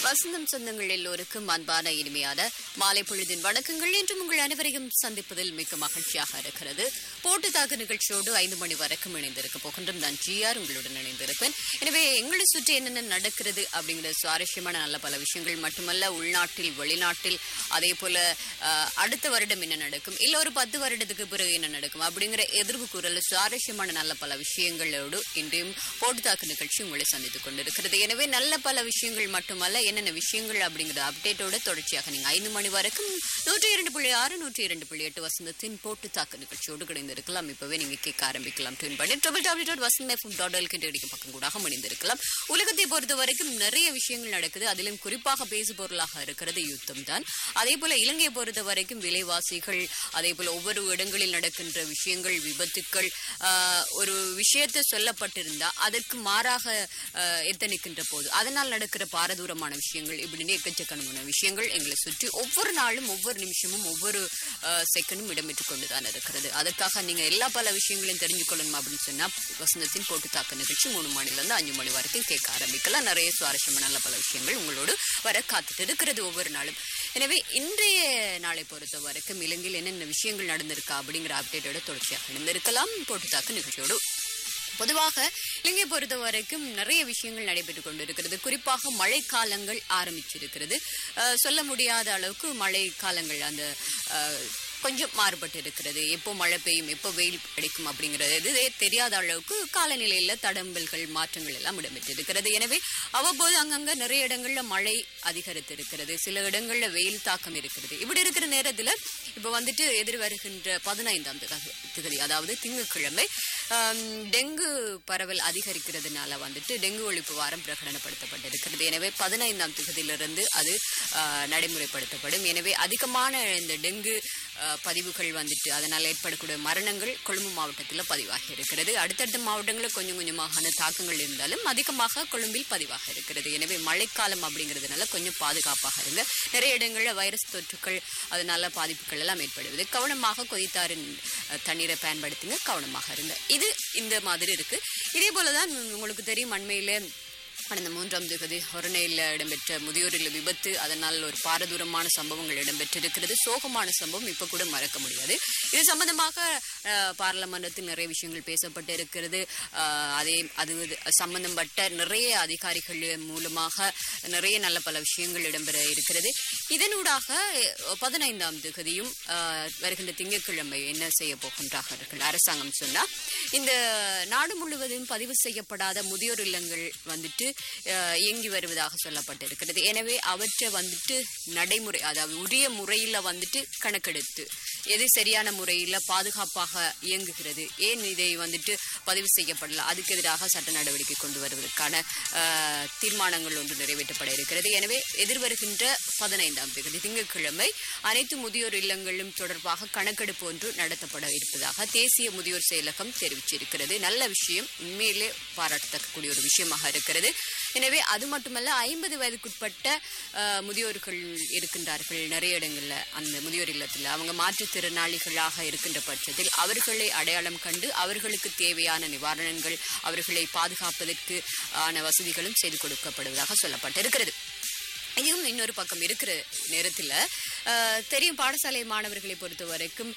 வசந்தம் சொந்தங்கள் எல்லோருக்கும் அன்பான இனிமையான மாலை பொழுதின் வணக்கங்கள் என்றும் உங்கள் அனைவரையும் சந்திப்பதில் மிக்க மகிழ்ச்சியாக இருக்கிறது போட்டு தாக்கு நிகழ்ச்சியோடு ஐந்து மணி வரைக்கும் இணைந்திருக்க போகின்றோம் நான் ஜிஆர் உங்களுடன் இணைந்திருப்பேன் எனவே எங்களை சுற்றி என்னென்ன நடக்கிறது அப்படிங்கிற சுவாரஸ்யமான நல்ல பல விஷயங்கள் மட்டுமல்ல உள்நாட்டில் வெளிநாட்டில் அதே போல அஹ், அடுத்த வருடம் என்ன நடக்கும் இல்ல ஒரு பத்து வருடத்துக்கு பிறகு என்ன நடக்கும் அப்படிங்கிற எதிர்வு குரல் சுவாரஸ்யமான நல்ல பல விஷயங்களோடு இன்றையும் போட்டு தாக்கு நிகழ்ச்சி உங்களை சந்தித்துக் கொண்டிருக்கிறது எனவே நல்ல பல விஷயங்கள் மட்டுமல்ல என்னென்ன விஷயங்கள் அப்படிங்கிற அப்டேட்டோட தொடர்ச்சியாக நீங்க ஐந்து மணி வரைக்கும் நூற்றி இரண்டு புள்ளி ஆறு நூற்றி இரண்டு புள்ளி எட்டு வசந்தத்தின் போட்டு தாக்கு நிகழ்ச்சியோடு கிடைந்திருக்கலாம் இப்பவே நீங்க கேட்க ஆரம்பிக்கலாம் டியூன் பண்ணி triple W dot Vasanth FM dot L அடிக்கும் பக்கம் கூட இணைந்திருக்கலாம் உலகத்தை பொறுத்த வரைக்கும் நிறைய விஷயங்கள் நடக்குது அதிலும் குறிப்பாக பேசு பொருளாக இருக்கிறது யுத்தம் தான் அதே போல இலங்கையை பொறுத்த வரைக்கும் விலைவாசிகள் அதே போல ஒவ்வொரு இடங்களில் நடக்கின்ற விஷயங்கள் விபத்துக்கள் ஆஹ், ஒரு விஷயத்தை சொல்லப்பட்டிருந்தா அதற்கு மாறாக ஆஹ், எத்தனிக்கின்ற போது அதனால் நடக்கிற பாரதூரமான விஷயங்கள் இப்படின்னு எக்கச்சக்கமான விஷயங்கள் எங்களை சுற்றி ஒவ்வொரு நாளும் ஒவ்வொரு நிமிஷமும் ஒவ்வொரு ஆஹ், செகண்டும் இடம்பெற்றுக் கொண்டுதான் இருக்கிறது அதற்காக நீங்க எல்லா பல விஷயங்களையும் தெரிஞ்சுக்கொள்ளணும் அப்படின்னு சொன்னா வசந்தத்தின் போட்டு தாக்க நிகழ்ச்சி மூணு மணில இருந்து அஞ்சு மணி வரைக்கும் கேட்க ஆரம்பிக்கலாம் நிறைய சுவாரஸ்யமான நல்ல பல விஷயங்கள் உங்களோடு வர காத்துட்டு இருக்கிறது ஒவ்வொரு நாளும் எனவே இன்றைய நாளை பொறுத்த வரைக்கும் இலங்கையில் என்னென்ன விஷயங்கள் நடந்திருக்கா அப்படிங்கிற அப்டேட்டோட தொடர்ச்சியாக இணைந்திருக்கலாம் போட்டு தாக்கு நிகழ்ச்சியோடு பொதுவாக இலங்கை பொறுத்த வரைக்கும் நிறைய விஷயங்கள் நடைபெற்றுக் கொண்டிருக்கிறது குறிப்பாக மழைக்காலங்கள் ஆரம்பிச்சிருக்கிறது அஹ், சொல்ல முடியாத அளவுக்கு மழை காலங்கள் அந்த அஹ், கொஞ்சம் மாறுபட்டு இருக்கிறது எப்போ மழை பெய்யும் எப்போ வெயில் அடிக்கும் அப்படிங்கிறது இது தெரியாத அளவுக்கு காலநிலையில தடம்பல்கள் மாற்றங்கள் எல்லாம் இடம்பெற்றிருக்கிறது எனவே அவ்வப்போது அங்கங்க நிறைய இடங்கள்ல மழை அதிகரித்து இருக்கிறது சில இடங்கள்ல வெயில் தாக்கம் இருக்கிறது இப்படி இருக்கிற நேரத்துல இப்போ வந்துட்டு எதிர் வருகின்ற பதினைந்தாம் திகதி திகதி அதாவது திங்கட்கிழமை ஆம், டெங்கு பரவல் அதிகரிக்கிறதுனால வந்துட்டு டெங்கு ஒழிப்பு வாரம் பிரகடனப்படுத்தப்பட்டிருக்கிறது எனவே பதினைந்தாம் திகதியிலிருந்து அது ஆ, நடைமுறைப்படுத்தப்படும் எனவே அதிகமான இந்த டெங்கு ஆ, பதிவுகள் வந்துட்டு அதனால் ஏற்படக்கூடிய மரணங்கள் கொழும்பு மாவட்டத்தில் பதிவாகி இருக்கிறது அடுத்தடுத்த மாவட்டங்களில் கொஞ்சம் கொஞ்சமாக தாக்கங்கள் இருந்தாலும் அதிகமாக கொழும்பில் பதிவாக இருக்கிறது எனவே மழைக்காலம் அப்படிங்கிறதுனால கொஞ்சம் பாதுகாப்பாக இருங்க நிறைய இடங்களில் வைரஸ் தொற்றுக்கள் அதனால பாதிப்புகள் எல்லாம் ஏற்படுவது கவனமாக கொதித்தாரின் அஹ், தண்ணீரை பயன்படுத்துங்க கவனமாக இருங்க இது இந்த மாதிரி இருக்கு இதே போலதான் உங்களுக்கு தெரியும் அண்மையில கடந்த மூன்றாம் தேதி ஹொரணையில் இடம்பெற்ற முதியோர் இல்ல விபத்து அதனால் ஒரு பாரதூரமான சம்பவங்கள் இடம்பெற்றிருக்கிறது சோகமான சம்பவம் இப்ப கூட மறக்க முடியாது இது சம்பந்தமாக அஹ், பாராளுமன்றத்தில் நிறைய விஷயங்கள் பேசப்பட்டு இருக்கிறது அஹ், அதே அது சம்பந்தப்பட்ட நிறைய அதிகாரிகள் மூலமாக நிறைய நல்ல பல விஷயங்கள் இடம்பெற இருக்கிறது இதனூடாக அஹ், பதினைந்தாம் தேதியும் அஹ், வருகின்ற திங்கட்கிழமை என்ன செய்ய போகின்றார்கள் அரசாங்கம் சொன்னா இந்த நாடு முழுவதும் பதிவு செய்யப்படாத முதியோர் இல்லங்கள் வந்துட்டு அஹ், இயங்கி வருவதாக சொல்லப்பட்டிருக்கிறது எனவே அவற்றை வந்துட்டு நடைமுறை அதாவது உரிய முறையில வந்துட்டு கணக்கெடுத்து எது சரியான முறையில் பாதுகாப்பாக இயங்குகிறது ஏன் இதை வந்துட்டு பதிவு செய்யப்படல அதுக்கு எதிராக சட்ட நடவடிக்கை கொண்டு வருவதற்கான அஹ், தீர்மானங்கள் ஒன்று நிறைவேற்றப்பட இருக்கிறது எனவே எதிர்வருகின்ற பதினைந்தாம் தேதி திங்கட்கிழமை அனைத்து முதியோர் இல்லங்களும் தொடர்பாக கணக்கெடுப்பு ஒன்று நடத்தப்பட இருப்பதாக தேசிய முதியோர் செயலகம் தெரிவிச்சிருக்கிறது நல்ல விஷயம் உண்மையிலே பாராட்டத்தக்கக்கூடிய ஒரு விஷயமாக இருக்கிறது எனவே அது மட்டுமல்ல ஐம்பது வயதுக்குட்பட்ட அஹ், முதியோர்கள் இருக்கின்றார்கள் நிறைய இடங்கள்ல அந்த முதியோர் இல்லத்தில் அவங்க மாற்றுத்திறனாளிகளாக இருக்கின்ற பட்சத்தில் அவர்களை அடையாளம் கண்டு அவர்களுக்கு தேவையான நிவாரணங்கள் அவர்களை பாதுகாப்பதற்கு ஆன வசதிகளும் செய்து கொடுக்கப்படுவதாக சொல்லப்பட்டிருக்கிறது இதுவும் இன்னொரு பக்கம் இருக்கிற நேரத்தில் தெரியும் பாடசாலை மாணவர்களை பொறுத்த வரைக்கும்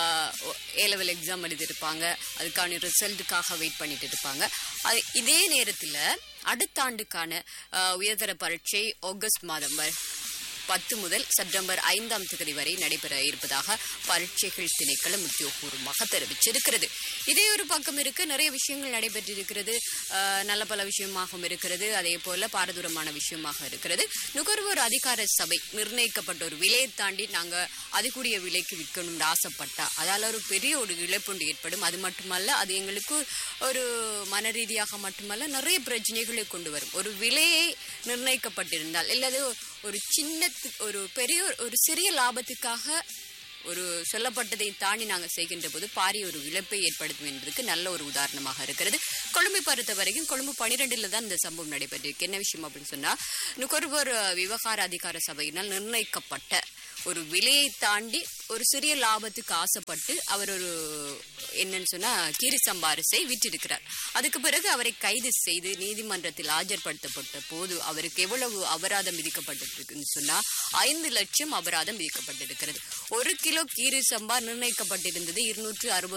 ஏ லெவல் எக்ஸாம் எழுதியிருப்பாங்க அதுக்கான ரிசல்ட்டுக்காக வெயிட் பண்ணிட்டு இருப்பாங்க அது இதே நேரத்தில் அடுத்த ஆண்டுக்கான அஹ், உயர்தர பரீட்சை ஆகஸ்ட் மாதம் வரை பத்து முதல் செப்டம்பர் ஐந்தாம் தேதி வரை நடைபெற இருப்பதாக பரீட்சைகள் திணைக்களம் உத்தியோகபூர்வமாக தெரிவிச்சிருக்கிறது இதே ஒரு பக்கம் இருக்கு நிறைய விஷயங்கள் நடைபெற்றிருக்கிறது அஹ், நல்ல பல விஷயமாகவும் இருக்கிறது அதே போல பாரதூரமான விஷயமாக இருக்கிறது நுகர்வோர் அதிகார சபை நிர்ணயிக்கப்பட்ட ஒரு விலையை தாண்டி நாங்க அதிகூடிய விலைக்கு விற்கணும்னு ஆசைப்பட்டா அதால ஒரு பெரிய ஒரு இழப்புண்டு ஏற்படும் அது மட்டுமல்ல அது எங்களுக்கு ஒரு மன ரீதியாக மட்டுமல்ல நிறைய பிரச்சனைகளை கொண்டு வரும் ஒரு விலையை நிர்ணயிக்கப்பட்டிருந்தால் இல்லது ஒரு சின்ன ஒரு பெரிய ஒரு சிறிய லாபத்துக்காக ஒரு சொல்லப்பட்டதை தாண்டி நாங்கள் செய்கின்ற போது பாரிய ஒரு இழப்பை ஏற்படுத்தும் என்பதற்கு நல்ல ஒரு உதாரணமாக இருக்கிறது கொழும்பை பொறுத்த வரைக்கும் கொழும்பு பனிரெண்டுல தான் இந்த சம்பவம் நடைபெற்றிருக்கு என்ன விஷயம் அப்படின்னு சொன்னா நுகர்வோர் விவகார அதிகார சபையினால் நிர்ணயிக்கப்பட்ட ஒரு விலையை தாண்டி ஒரு சிறிய லாபத்துக்கு ஆசைப்பட்டு அவர் ஒரு என்னன்னு சொன்னா கீரி சம்பாரிசை விற்றிருக்கிறார் அதுக்கு பிறகு அவரை கைது செய்து நீதிமன்றத்தில் ஆஜர்படுத்தப்பட்ட போது அவருக்கு எவ்வளவு அபராதம் விதிக்கப்பட்டிருக்குன்னு சொன்னா ஐந்து லட்சம் அபராதம் விதிக்கப்பட்டிருக்கிறது ஒரு கிலோ கீரி சம்பா நிர்ணயிக்கப்பட்டிருந்தது இருநூற்று அறுபது